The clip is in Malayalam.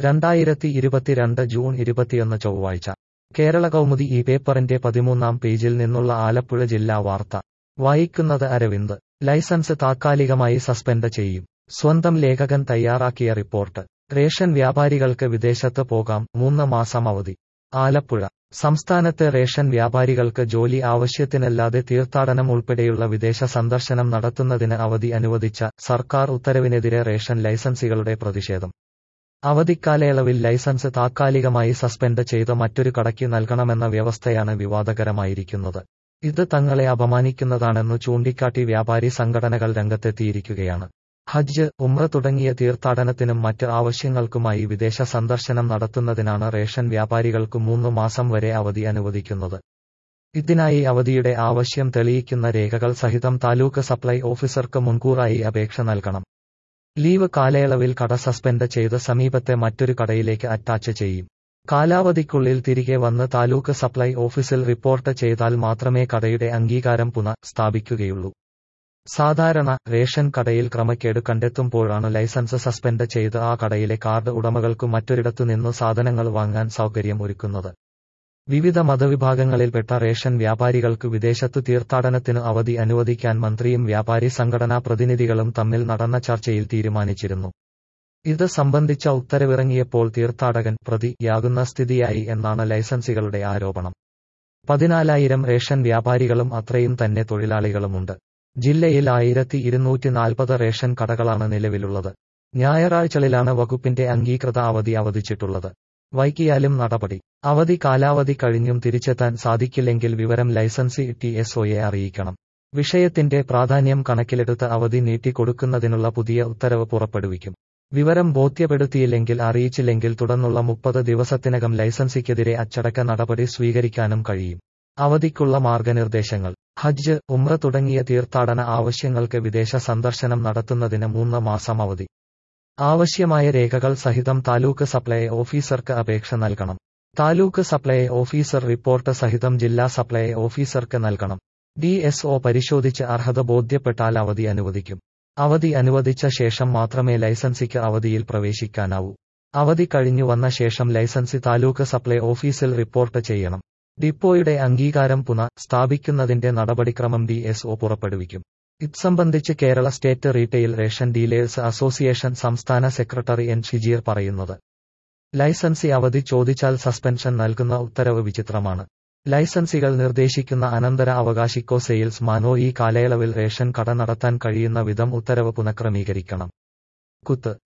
രണ്ടായിരത്തി ഇരുപത്തിരണ്ട് ജൂൺ ഇരുപത്തിയൊന്ന് ചൊവ്വാഴ്ച കേരള കൗമുദി ഈ പേപ്പറിന്റെ പതിമൂന്നാം പേജിൽ നിന്നുള്ള ആലപ്പുഴ ജില്ലാ വാർത്ത വായിക്കുന്നത് അരവിന്ദ് ലൈസൻസ് താത്കാലികമായി സസ്പെൻഡ് ചെയ്യും സ്വന്തം ലേഖകൻ തയ്യാറാക്കിയ റിപ്പോർട്ട് റേഷൻ വ്യാപാരികൾക്ക് വിദേശത്ത് പോകാം മൂന്ന് മാസം അവധി ആലപ്പുഴ സംസ്ഥാനത്തെ റേഷൻ വ്യാപാരികൾക്ക് ജോലി ആവശ്യത്തിനല്ലാതെ തീർത്ഥാടനം ഉൾപ്പെടെയുള്ള വിദേശ സന്ദർശനം നടത്തുന്നതിന് അവധി അനുവദിച്ച സർക്കാർ ഉത്തരവിനെതിരെ റേഷൻ ലൈസൻസികളുടെ പ്രതിഷേധം അവധിക്കാലയളവിൽ ലൈസൻസ് താത്കാലികമായി സസ്പെൻഡ് ചെയ്ത് മറ്റൊരു കടയ്ക്ക് നൽകണമെന്ന വ്യവസ്ഥയാണ് വിവാദകരമായിരിക്കുന്നത് ഇത് തങ്ങളെ അപമാനിക്കുന്നതാണെന്നു ചൂണ്ടിക്കാട്ടി വ്യാപാരി സംഘടനകൾ രംഗത്തെത്തിയിരിക്കുകയാണ് ഹജ്ജ് ഉംറ തുടങ്ങിയ തീർത്ഥാടനത്തിനും മറ്റ് ആവശ്യങ്ങൾക്കുമായി വിദേശ സന്ദർശനം നടത്തുന്നതിനാണ് റേഷൻ വ്യാപാരികൾക്കു മൂന്നു മാസം വരെ അവധി അനുവദിക്കുന്നത് ഇതിനായി അവധിയുടെ ആവശ്യം തെളിയിക്കുന്ന രേഖകൾ സഹിതം താലൂക്ക് സപ്ലൈ ഓഫീസർക്ക് മുൻകൂറായി അപേക്ഷ നൽകണം ലീവ് കാലയളവിൽ കട സസ്പെൻഡ് ചെയ്ത് സമീപത്തെ മറ്റൊരു കടയിലേക്ക് അറ്റാച്ച് ചെയ്യും കാലാവധിക്കുള്ളിൽ തിരികെ വന്ന് താലൂക്ക് സപ്ലൈ ഓഫീസിൽ റിപ്പോർട്ട് ചെയ്താൽ മാത്രമേ കടയുടെ അംഗീകാരം പുനഃ സ്ഥാപിക്കുകയുള്ളൂ സാധാരണ റേഷൻ കടയിൽ ക്രമക്കേട് കണ്ടെത്തുമ്പോഴാണ് ലൈസൻസ് സസ്പെൻഡ് ചെയ്ത് ആ കടയിലെ കാർഡ് ഉടമകൾക്കു മറ്റൊരിടത്തു നിന്ന് സാധനങ്ങൾ വാങ്ങാൻ സൗകര്യം ഒരുക്കുന്നത് വിവിധ മതവിഭാഗങ്ങളിൽപ്പെട്ട റേഷൻ വ്യാപാരികൾക്ക് വിദേശത്തു തീർത്ഥാടനത്തിന് അവധി അനുവദിക്കാൻ മന്ത്രിയും വ്യാപാരി സംഘടനാ പ്രതിനിധികളും തമ്മിൽ നടന്ന ചർച്ചയിൽ തീരുമാനിച്ചിരുന്നു ഇത് സംബന്ധിച്ച ഉത്തരവിറങ്ങിയപ്പോൾ തീർത്ഥാടകൻ പ്രതിയാകുന്ന സ്ഥിതിയായി എന്നാണ് ലൈസൻസികളുടെ ആരോപണം പതിനാലായിരം റേഷൻ വ്യാപാരികളും അത്രയും തന്നെ തൊഴിലാളികളുമുണ്ട് ജില്ലയിൽ ആയിരത്തി ഇരുന്നൂറ്റി നാൽപ്പത് റേഷൻ കടകളാണ് നിലവിലുള്ളത് ഞായറാഴ്ചകളിലാണ് വകുപ്പിന്റെ അംഗീകൃത അവധി അവധിച്ചിട്ടുള്ളത് വൈകിയാലും നടപടി അവധി കാലാവധി കഴിഞ്ഞും തിരിച്ചെത്താൻ സാധിക്കില്ലെങ്കിൽ വിവരം ലൈസൻസി ടി എസ് ഒയെ അറിയിക്കണം വിഷയത്തിന്റെ പ്രാധാന്യം കണക്കിലെടുത്ത് അവധി നീട്ടിക്കൊടുക്കുന്നതിനുള്ള പുതിയ ഉത്തരവ് പുറപ്പെടുവിക്കും വിവരം ബോധ്യപ്പെടുത്തിയില്ലെങ്കിൽ അറിയിച്ചില്ലെങ്കിൽ തുടർന്നുള്ള മുപ്പത് ദിവസത്തിനകം ലൈസൻസിക്കെതിരെ അച്ചടക്ക നടപടി സ്വീകരിക്കാനും കഴിയും അവധിക്കുള്ള മാർഗനിർദ്ദേശങ്ങൾ ഹജ്ജ് ഉംറ തുടങ്ങിയ തീർത്ഥാടന ആവശ്യങ്ങൾക്ക് വിദേശ സന്ദർശനം നടത്തുന്നതിന് മൂന്ന് മാസം അവധി ആവശ്യമായ രേഖകൾ സഹിതം താലൂക്ക് സപ്ലൈ ഓഫീസർക്ക് അപേക്ഷ നൽകണം താലൂക്ക് സപ്ലൈ ഓഫീസർ റിപ്പോർട്ട് സഹിതം ജില്ലാ സപ്ലൈ ഓഫീസർക്ക് നൽകണം ഡി എസ് ഒ പരിശോധിച്ച് അർഹത ബോധ്യപ്പെട്ടാൽ അവധി അനുവദിക്കും അവധി അനുവദിച്ച ശേഷം മാത്രമേ ലൈസൻസിക്ക് അവധിയിൽ പ്രവേശിക്കാനാവൂ അവധി കഴിഞ്ഞു വന്ന ശേഷം ലൈസൻസി താലൂക്ക് സപ്ലൈ ഓഫീസിൽ റിപ്പോർട്ട് ചെയ്യണം ഡിപ്പോയുടെ അംഗീകാരം പുനഃ സ്ഥാപിക്കുന്നതിന്റെ നടപടിക്രമം ഡി എസ് ഒ പുറപ്പെടുവിക്കും ഇത് സംബന്ധിച്ച് Kerala state retail ration dealers association സംസ്ഥാന സെക്രട്ടറി എൻ ഷിജീർ പറയുന്നത് ലൈസൻസി അവധി ചോദിച്ചാൽ സസ്പെൻഷൻ നൽകുന്ന ഉത്തരവ് വിചിത്രമാണ് ലൈസൻസികൾ നിർദ്ദേശിക്കുന്ന അനന്തര അവകാശിക്കോ സെയിൽസ് മാനോ ഈ കാലയളവിൽ റേഷൻ കട നടത്താൻ കഴിയുന്ന വിധം ഉത്തരവ് പുനഃക്രമീകരിക്കണം കുത്ത്